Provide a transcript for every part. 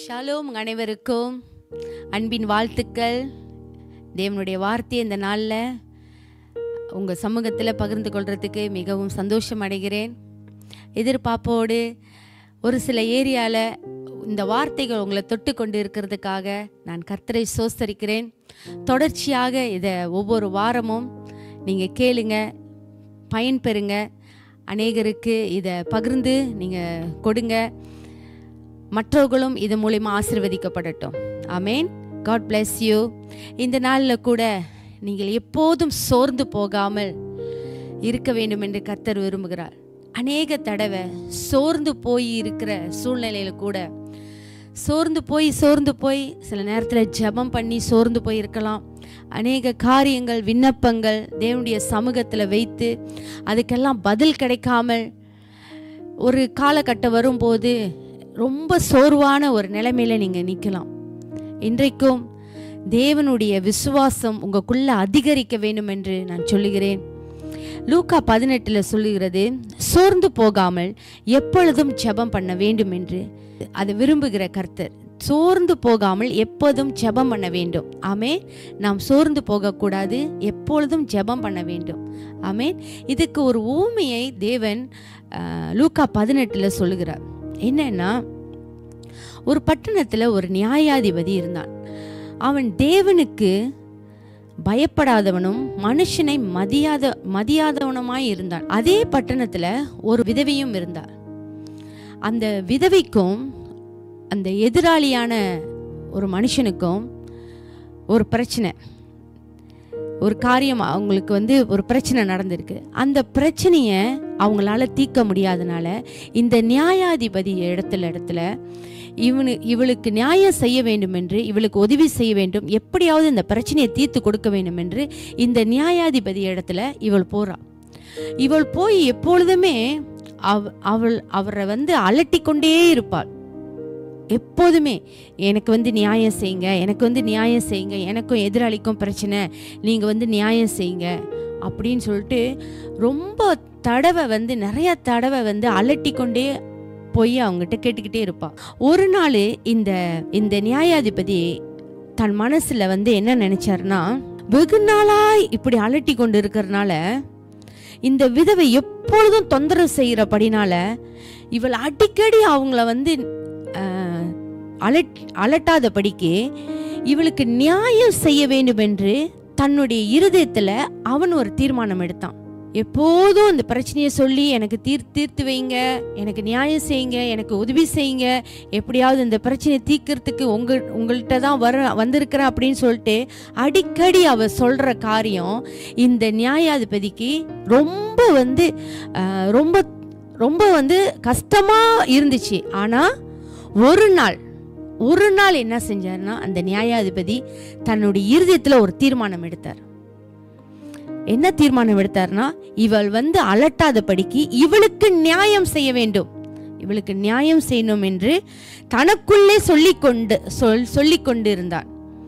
Shalom உங்க அனைவருக்கும் அன்பின் வாழ்த்துக்கள் தேவனுடைய வார்த்தையை இந்த நாளில் உங்கள் சமூகத்தில் பகிர்ந்து கொள்றதுக்கு மிகவும் சந்தோஷம் அடைகிறேன் எதிர்பார்ப்போடு ஒரு சில ஏரியாவில் இந்த வார்த்தைகள் உங்களை தொட்டு கொண்டு இருக்கிறதுக்காக நான் கர்த்தரை சோஸ்தரிக்கிறேன் தொடர்ச்சியாக இதை ஒவ்வொரு வாரமும் நீங்கள் கேளுங்க பயன்பெறுங்க அநேகருக்கு இதை பகிர்ந்து நீங்கள் கொடுங்க மற்றவர்களும் இது மூலிமா ஆசிர்வதிக்கப்படட்டும் ஆமேன் காட் bless யூ இந்த நாளில் கூட நீங்கள் எப்போதும் சோர்ந்து போகாமல் இருக்க வேண்டும் என்று கர்த்தர் விரும்புகிறார் அநேக தடவை சோர்ந்து போய் இருக்கிற சூழ்நிலையில கூட சோர்ந்து போய் சோர்ந்து போய் சில நேரத்தில் ஜெபம் பண்ணி சோர்ந்து போய் இருக்கலாம் அநேக காரியங்கள் விண்ணப்பங்கள் தேவனுடைய சமூகத்தில் வைத்து அதுக்கெல்லாம் பதில் கிடைக்காமல் ஒரு காலகட்டம் வரும்போது ரொம்ப சோர்வான ஒரு நிலைமையில நீங்கள் நிற்கலாம் இன்றைக்கும் தேவனுடைய விசுவாசம் உங்களுக்குள்ள அதிகரிக்க வேண்டும் என்று நான் சொல்லுகிறேன் லூக்கா பதினெட்டில் சொல்லுகிறது சோர்ந்து போகாமல் எப்பொழுதும் ஜெபம் பண்ண வேண்டும் என்று அதை விரும்புகிற கர்த்தர் சோர்ந்து போகாமல் எப்போதும் ஜெபம் பண்ண வேண்டும் ஆமே நாம் சோர்ந்து போகக்கூடாது எப்பொழுதும் ஜெபம் பண்ண வேண்டும் ஆமே இதுக்கு ஒரு ஊமையை தேவன் ஆஹ், லூக்கா பதினெட்டில் சொல்லுகிறார் என்னன்னா ஒரு பட்டணத்தில் ஒரு நியாயாதிபதி இருந்தான் அவன் தேவனுக்கு பயப்படாதவனும் மனுஷனை மதியாத மதியாதவனுமாய் இருந்தான் அதே பட்டணத்துல ஒரு விதவையும் இருந்தாள் அந்த விதவைக்கும் அந்த எதிராளியான ஒரு மனுஷனுக்கும் ஒரு பிரச்சனை ஒரு காரியம் அவங்களுக்கு வந்து ஒரு பிரச்சனை நடந்திருக்கு அந்த பிரச்சனையை அவங்களால தீர்க்க முடியாதனால இந்த நியாயாதிபதி இடத்துல இடத்துல இவனு இவளுக்கு நியாயம் செய்ய வேண்டும் என்று இவளுக்கு உதவி செய்ய வேண்டும் எப்படியாவது இந்த பிரச்சனையை தீர்த்து கொடுக்க வேண்டும் என்று இந்த நியாயாதிபதி இடத்துல இவள் போறா இவள் போய் எப்பொழுதுமே அவ அவள் அவரை வந்து அலட்டி கொண்டே இருப்பாள் எப்போதுமே எனக்கு வந்து நியாயம் செய்யுங்க எனக்கு வந்து நியாயம் செய்யுங்க எனக்கும் எதிராளிக்கும் பிரச்சனை நீங்கள் வந்து நியாயம் செய்யுங்க அப்படின்னு சொல்லிட்டு ரொம்ப தடவை வந்து நிறைய தடவை வந்து அலட்டி கொண்டே போய் அவங்ககிட்ட கேட்டுக்கிட்டே இருப்பா ஒரு நாள் இந்த இந்த நியாயாதிபதி தன் மனசுல வந்து என்ன நினைச்சாருன்னா வெகு நாளாய் இப்படி அலட்டி கொண்டு இருக்கிறதுனால இந்த விதவை எப்பொழுதும் தொந்தரவு செய்கிறபடினால இவள் அடிக்கடி அவங்கள வந்து ஆஹ், அலட் அலட்டாதபடிக்கு இவளுக்கு நியாயம் செய்ய வேண்டும் என்று தன்னுடைய இருதயத்துல அவன் ஒரு தீர்மானம் எடுத்தான் எப்போதும் இந்த பிரச்சனையை சொல்லி எனக்கு தீர் தீர்த்து வைங்க எனக்கு நியாயம் செய்யுங்க எனக்கு உதவி செய்யுங்க எப்படியாவது இந்த பிரச்சனையை தீர்க்கறதுக்கு உங்க உங்கள்கிட்ட தான் வர வந்திருக்கிறேன் அப்படின்னு சொல்லிட்டு அடிக்கடி அவ சொல்ற காரியம் இந்த நியாயாதிபதிக்கு ரொம்ப வந்து ஆஹ், ரொம்ப ரொம்ப வந்து கஷ்டமா இருந்துச்சு ஆனா ஒரு நாள் ஒரு நாள் என்ன செஞ்சாருன்னா அந்த நியாயாதிபதி தன்னுடைய இருதயத்துல ஒரு தீர்மானம் எடுத்தார் என்ன தீர்மானம் எடுத்தார்னா இவள் வந்து அலட்டாதபடிக்கு இவளுக்கு நியாயம் செய்ய வேண்டும் இவளுக்கு நியாயம் செய்யணும் என்று தனக்குள்ளே சொல்லிக்கொண்டு சொல் சொல்லிக் கொண்டு இருந்தான்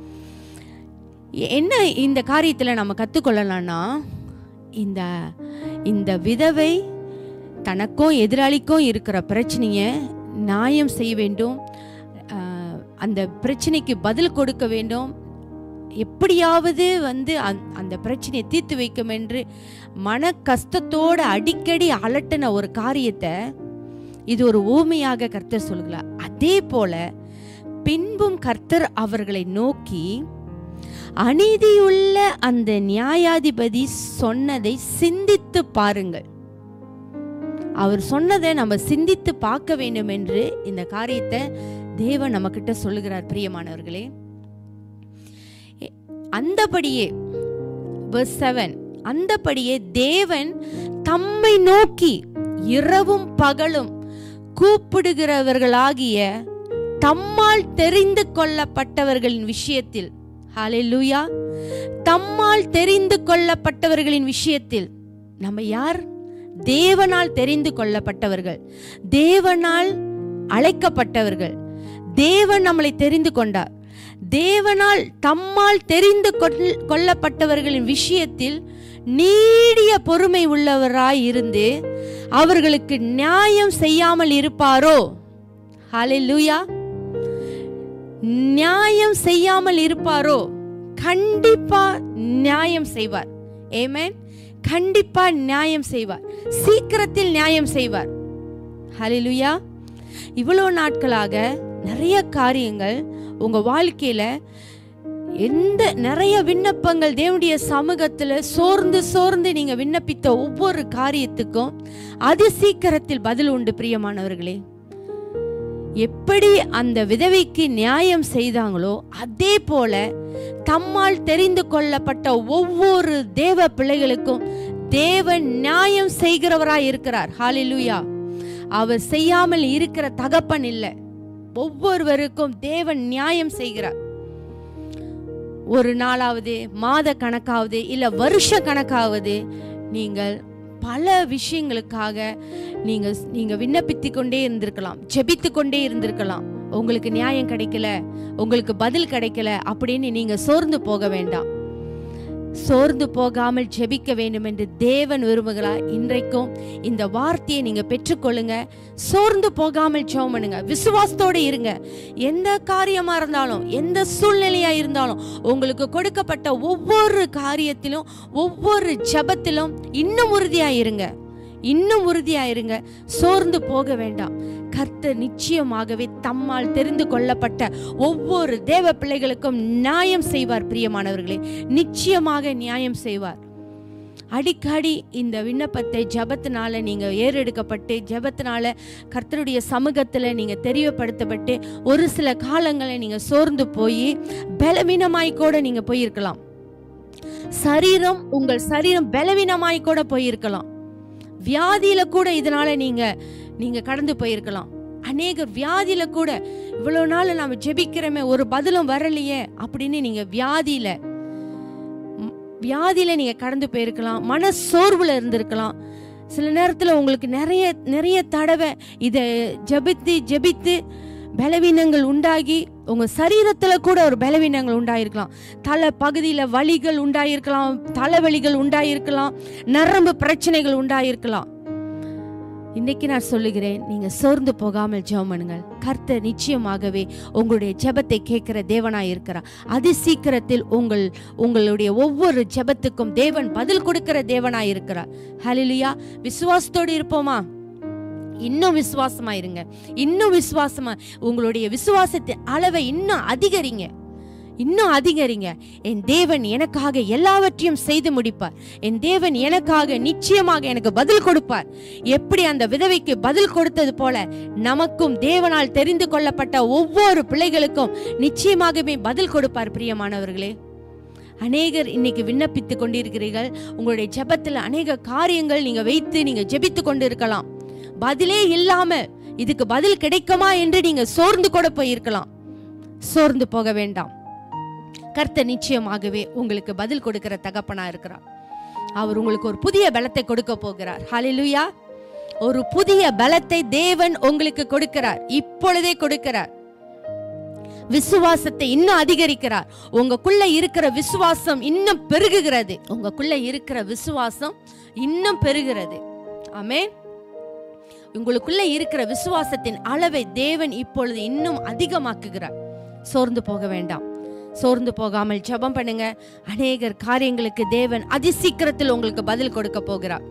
என்ன இந்த காரியத்தில் நம்ம கற்றுக்கொள்ளலாம்னா இந்த இந்த விதவை தனக்கும் எதிராளிக்கும் இருக்கிற பிரச்சனையை நியாயம் செய்ய வேண்டும் ஆஹ், அந்த பிரச்சனைக்கு பதில் கொடுக்க வேண்டும் எப்படியாவது வந்து அந்த- அந்த பிரச்சனையை தீர்த்து வைக்கும் என்று மன கஷ்டத்தோட அடிக்கடி அலட்டின ஒரு காரியத்தை இது ஒரு ஊமையாக கர்த்தர் சொல்கிறார் அதே போல பின்பும் கர்த்தர் அவர்களை நோக்கி அநீதியுள்ள அந்த நியாயாதிபதி சொன்னதை சிந்தித்து பாருங்கள் அவர் சொன்னதை நம்ம சிந்தித்து பார்க்க வேண்டும் என்று இந்த காரியத்தை தேவன் நம்மக்கிட்ட சொல்லுகிறார் பிரியமானவர்களே எ- அந்தபடியே verse 7 அந்தபடியே தேவன் தம்மை நோக்கி இரவும் பகலும் கூப்பிடுகிறவர்களாகிய தம்மால் தெரிந்து கொள்ளப்பட்டவர்களின் விஷயத்தில் ஹalleluya தம்மால் தெரிந்து கொள்ளப்பட்டவர்களின் விஷயத்தில் நம்ம யார் தேவனால் தெரிந்து கொள்ளப்பட்டவர்கள் தேவனால் அழைக்கப்பட்டவர்கள் தேவன் நம்மளை தெரிந்து கொண்டார் தேவனால் தம்மால் தெரிந்து கொள்- கொள்ளப்பட்டவர்களின் விஷயத்தில் நீடிய பொறுமை உள்ளவராய் இருந்து அவர்களுக்கு நியாயம் செய்யாமல் இருப்பாரோ ஹalleluya நியாயம் செய்யாமல் இருப்பாரோ கண்டிப்பா நியாயம் செய்வார் ஏமேன் கண்டிப்பா நியாயம் செய்வார் சீக்கிரத்தில் நியாயம் செய்வார் ஹalleluya இவ்வளோ நாட்களாக நிறைய காரியங்கள் உங்க வாழ்க்கையில எந்த நிறைய விண்ணப்பங்கள் தேவனுடைய சமூகத்துல சோர்ந்து சோர்ந்து நீங்க விண்ணப்பித்த ஒவ்வொரு காரியத்துக்கும் அதி சீக்கிரத்தில் பதில் உண்டு பிரியமானவர்களே எப்படி அந்த விதவைக்கு நியாயம் செய்தாங்களோ அதே போல தம்மால் தெரிந்து கொள்ளப்பட்ட ஒவ்வொரு தேவ பிள்ளைகளுக்கும் தேவன் நியாயம் செய்கிறவராய் இருக்கிறார் ஹalleluya அவர் செய்யாமல் இருக்கிற தகப்பன் இல்லை ஒவ்வொருவருக்கும் தேவன் நியாயம் செய்கிறார் ஒரு நாளாவது மாத கணக்காவது இல்ல வருஷ கணக்காவது நீங்கள் பல விஷயங்களுக்காக நீங்க நீங்க விண்ணப்பித்து கொண்டே இருந்திருக்கலாம் ஜெபித்து கொண்டே இருந்திருக்கலாம் உங்களுக்கு நியாயம் கிடைக்கல உங்களுக்கு பதில் கிடைக்கல அப்படின்னு நீங்க சோர்ந்து போக வேண்டாம் சோர்ந்து போகாமல் ஜெபிக்க வேண்டும் என்று தேவன் விரும்புகிறார் இன்றைக்கும் இந்த வார்த்தையை நீங்க பெற்றுக்கொள்ளுங்க சோர்ந்து போகாமல் ஜெபம் பண்ணுங்க விசுவாசத்தோட இருங்க எந்த காரியமா இருந்தாலும் எந்த சூழ்நிலையா இருந்தாலும் உங்களுக்கு கொடுக்கப்பட்ட ஒவ்வொரு காரியத்திலும் ஒவ்வொரு ஜெபத்திலும் இன்னும் உறுதியா இருங்க இன்னும் உறுதியா இருங்க சோர்ந்து போக வேண்டாம் கர்த்தர் நிச்சயமாகவே தம்மால் தெரிந்து கொள்ளப்பட்ட ஒவ்வொரு தேவ பிள்ளைகளுக்கும் நியாயம் செய்வார் பிரியமானவர்களே நிச்சயமாக நியாயம் செய்வார் அடிக்கடி இந்த விண்ணப்பத்தை ஜெபத்தினால நீங்க ஏறெடுக்கப்பட்டு ஜெபத்தினால கர்த்தருடைய சமூகத்துல நீங்க தெரியப்படுத்தப்பட்டு ஒரு சில காலங்களை நீங்க சோர்ந்து போய் பலவீனமாய் கூட நீங்க போயிருக்கலாம் சரீரம் உங்கள் சரீரம் பலவீனமாய் கூட போயிருக்கலாம் வியாதியில கூட இதனால நீங்க நீங்க கடந்து போயிருக்கலாம் அநேக வியாதியில கூட இவ்வளவு நாள் நாம ஜெபிக்கிறோமே ஒரு பதிலும் வரலையே அப்படின்னு நீங்க வியாதியில ம், வியாதியில நீங்க கடந்து போயிருக்கலாம் மன சோர்வுல இருந்திருக்கலாம் சில நேரத்துல உங்களுக்கு நிறைய நிறைய தடவை இத ஜெபித்து ஜெபித்து பலவீனங்கள் உண்டாகி உங்க சரீரத்துல கூட ஒரு பலவீனங்கள் உண்டாயிருக்கலாம் தலை பகுதியில வலிகள் உண்டாயிருக்கலாம் தலைவலிகள் உண்டாயிருக்கலாம் நரம்பு பிரச்சனைகள் உண்டாயிருக்கலாம் இன்னைக்கு நான் சொல்லுகிறேன் நீங்க சோர்ந்து போகாமல் ஜெபம் பண்ணுங்கள் கர்த்தர் நிச்சயமாகவே உங்களுடைய ஜெபத்தை கேட்கிற தேவனாய் இருக்கிறார் அதி சீக்கிரத்தில் உங்கள் உங்களுடைய ஒவ்வொரு ஜெபத்துக்கும் தேவன் பதில் கொடுக்கிற தேவனாய் இருக்கிறார் ஹalleluya விசுவாசத்தோடு இருப்போமா இன்னும் விசுவாசமா இருங்க இன்னும் விசுவாசமா உங்களுடைய விசுவாசத்தின் அளவை இன்னும் அதிகரிங்க இன்னும் அதிகரிங்க என் தேவன் எனக்காக எல்லாவற்றையும் செய்து முடிப்பார் என் தேவன் எனக்காக நிச்சயமாக எனக்கு பதில் கொடுப்பார் எப்படி அந்த விதவைக்கு பதில் கொடுத்தது போல நமக்கும் தேவனால் தெரிந்து கொள்ளப்பட்ட ஒவ்வொரு பிள்ளைகளுக்கும் நிச்சயமாகவே பதில் கொடுப்பார் பிரியமானவர்களே அநேகர் இன்னைக்கு விண்ணப்பித்துக் கொண்டிருக்கிறீர்கள் உங்களுடைய ஜெபத்துல அநேக காரியங்கள் நீங்க வைத்து நீங்க ஜெபித்து கொண்டிருக்கலாம் பதிலே இல்லாம இதுக்கு பதில் கிடைக்குமா என்று நீங்க சோர்ந்து கூட போயிருக்கலாம் சோர்ந்து போக வேண்டாம் கர்த்தர் நிச்சயமாகவே உங்களுக்கு பதில் கொடுக்கிற தகப்பனா இருக்கிறார் அவர் உங்களுக்கு ஒரு புதிய பலத்தை கொடுக்க போகிறார் ஹalleluya ஒரு புதிய பலத்தை தேவன் உங்களுக்கு கொடுக்கிறார் இப்பொழுதே கொடுக்கிறார் விசுவாசத்தை இன்னும் அதிகரிக்கிறார் உங்களுக்குள்ள இருக்கிற விசுவாசம் இன்னும் பெருகுகிறது உங்களுக்குள்ள இருக்கிற விசுவாசம் இன்னும் பெருகிறது ஆமென் உங்களுக்குள்ள இருக்கிற விசுவாசத்தின் அளவை தேவன் இப்பொழுது இன்னும் அதிகமாக்குகிறார் சோர்ந்து போக வேண்டாம் சோர்ந்து போகாமல் ஜெபம் பண்ணுங்க அநேகர் காரியங்களுக்கு தேவன் அதி சீக்கிரத்தில் உங்களுக்கு பதில் கொடுக்க போகிறார்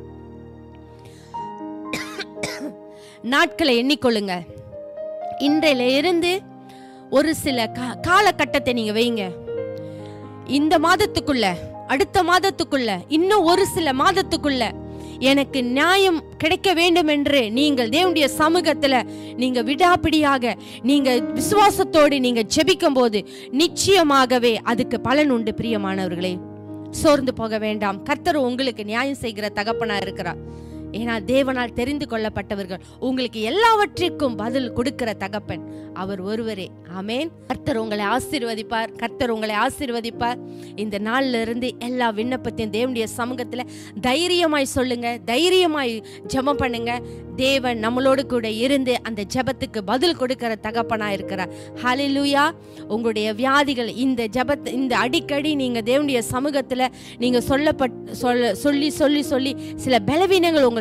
நாட்களை எண்ணிக்கொள்ளுங்க இன்றையில இருந்து ஒரு சில கா- காலகட்டத்தை நீங்க வைங்க இந்த மாதத்துக்குள்ள அடுத்த மாதத்துக்குள்ள இன்னும் ஒரு சில மாதத்துக்குள்ள எனக்கு நியாயம் கிடைக்க வேண்டும் என்று நீங்கள் தேவனுடைய சமூகத்துல நீங்க விடாப்பிடியாக நீங்க விசுவாசத்தோடு நீங்க ஜெபிக்கும் போது நிச்சயமாகவே அதுக்கு பலன் உண்டு பிரியமானவர்களே சோர்ந்து போக வேண்டாம் கர்த்தர் உங்களுக்கு நியாயம் செய்கிற தகப்பனா இருக்கிறார் ஏன்னா தேவனால் தெரிந்து கொள்ளப்பட்டவர்கள் உங்களுக்கு எல்லாவற்றிற்கும் பதில் கொடுக்கிற தகப்பன் அவர் ஒருவரே ஆமென் கர்த்தர் உங்களை ஆசீர்வதிப்பார் கர்த்தர் உங்களை ஆசீர்வதிப்பார் இந்த நாள்ல இருந்து எல்லா விண்ணப்பத்தையும் தேவனுடைய சமூகத்துல தைரியமாய் சொல்லுங்க தைரியமாய் ஜெபம் பண்ணுங்க தேவன் நம்மளோடு கூட இருந்து அந்த ஜெபத்துக்கு பதில் கொடுக்கிற தகப்பனா இருக்கிறார் ஹalleluya உங்களுடைய வியாதிகள் இந்த ஜெபத் இந்த அடிக்கடி நீங்க தேவனுடைய சமூகத்துல நீங்க சொல்லப்பட் சொல்ல சொல்லி சொல்லி சொல்லி சில பலவீனங்கள் உங்க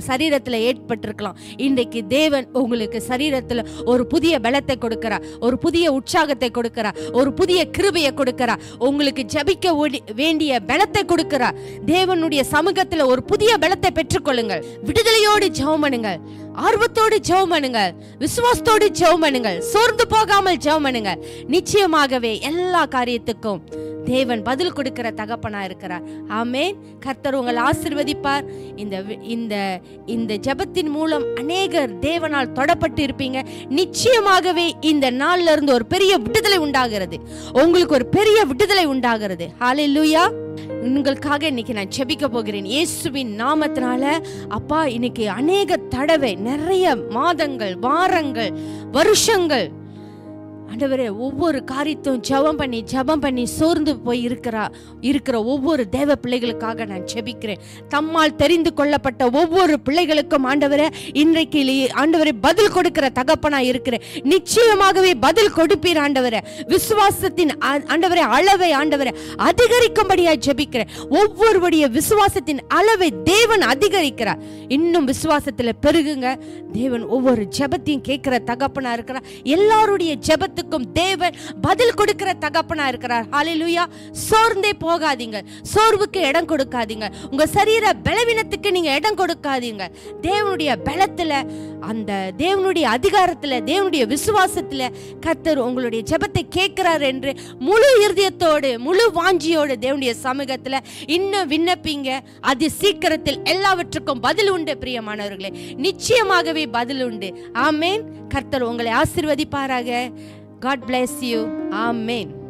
சரீரத்துல ஏற்பட்டிருக்கலாம் இன்றைக்கு தேவன் உங்களுக்கு சரீரத்துல ஒரு புதிய பலத்தை கொடுக்கிறார் ஒரு புதிய உற்சாகத்தை கொடுக்கிறார் ஒரு புதிய கிருபையை கொடுக்கிறார் உங்களுக்கு ஜெபிக்க ஓடி- வேண்டிய பலத்தை கொடுக்கிறார் தேவனுடைய சமூகத்துல ஒரு புதிய பலத்தை பெற்றுக்கொள்ளுங்கள் விடுதலையோடு ஜெபம் பண்ணுங்கள் ஆர்வத்தோடு ஜெபம் பண்ணுங்கள் விசுவாசத்தோடு ஜெபம் பண்ணுங்கள் சோர்ந்து போகாமல் ஜெபம் பண்ணுங்கள் நிச்சயமாகவே எல்லா காரியத்துக்கும் தேவன் பதில் கொடுக்கிற தகப்பனா இருக்கிறார் ஆமென் கர்த்தர் உங்களை ஆசிர்வதிப்பார் இந்த வி- இந்த இந்த ஜெபத்தின் மூலம் அநேகர் தேவனால் தொடப்பட்டு இருப்பீங்க நிச்சயமாகவே இந்த நாள்ல இருந்து ஒரு பெரிய விடுதலை உண்டாகிறது உங்களுக்கு ஒரு பெரிய விடுதலை உண்டாகிறது ஹalleluya உங்களுக்காக இன்னைக்கு நான் செபிக்க போகிறேன் இயேசுவின் நாமத்தினால அப்பா இன்னைக்கு அநேக தடவை நிறைய மாதங்கள் வாரங்கள் வருஷங்கள் ஆண்டவரே ஒவ்வொரு காரியத்தையும் ஜெபம் பண்ணி ஜெபம் பண்ணி சோர்ந்து போய் இருக்கிறா இருக்கிற ஒவ்வொரு தேவ பிள்ளைகளுக்காக நான் ஜெபிக்கிறேன் தம்மால் தெரிந்து கொள்ளப்பட்ட ஒவ்வொரு பிள்ளைகளுக்கும் ஆண்டவரே இன்றைக்கு லி- ஆண்டவரே பதில் கொடுக்கிற தகப்பனா இருக்கிறேன் நிச்சயமாகவே பதில் கொடுப்பீர் ஆண்டவரே விசுவாசத்தின் ஆ- ஆண்டவரே அளவை ஆண்டவரே அதிகரிக்கும்படியா ஜெபிக்கிறேன் ஒவ்வொருவருடைய விசுவாசத்தின் அளவை தேவன் அதிகரிக்கிறார் இன்னும் விசுவாசத்துல பெருகுங்க தேவன் ஒவ்வொரு ஜெபத்தையும் கேட்கிற தகப்பனா இருக்கிறார் எல்லாருடைய ஜெபத்துக்கும் தேவன் பதில் கொடுக்கிற தகப்பனா இருக்கிறார் ஹalleluya சோர்ந்தே போகாதீங்க சோர்வுக்கு இடம் கொடுக்காதீங்க உங்க சரீர பலவீனத்துக்கு நீங்க இடம் கொடுக்காதீங்க தேவனுடைய பலத்துல அந்த தேவனுடைய அதிகாரத்துல தேவனுடைய விசுவாசத்துல கர்த்தர் உங்களுடைய ஜெபத்தை கேட்கிறார் என்று முழு இருதயத்தோடு முழு வாஞ்சியோடு தேவனுடைய சமூகத்துல இன்னும் விண்ணப்பிங்க அது சீக்கிரத்தில் எல்லாவற்றுக்கும் பதில் உண்டு பிரியமானவர்களே நிச்சயமாகவே பதில் உண்டு ஆமேன் கர்த்தர் உங்களை ஆசிர்வதிப்பாராக காட் bless யூ ஆமேன்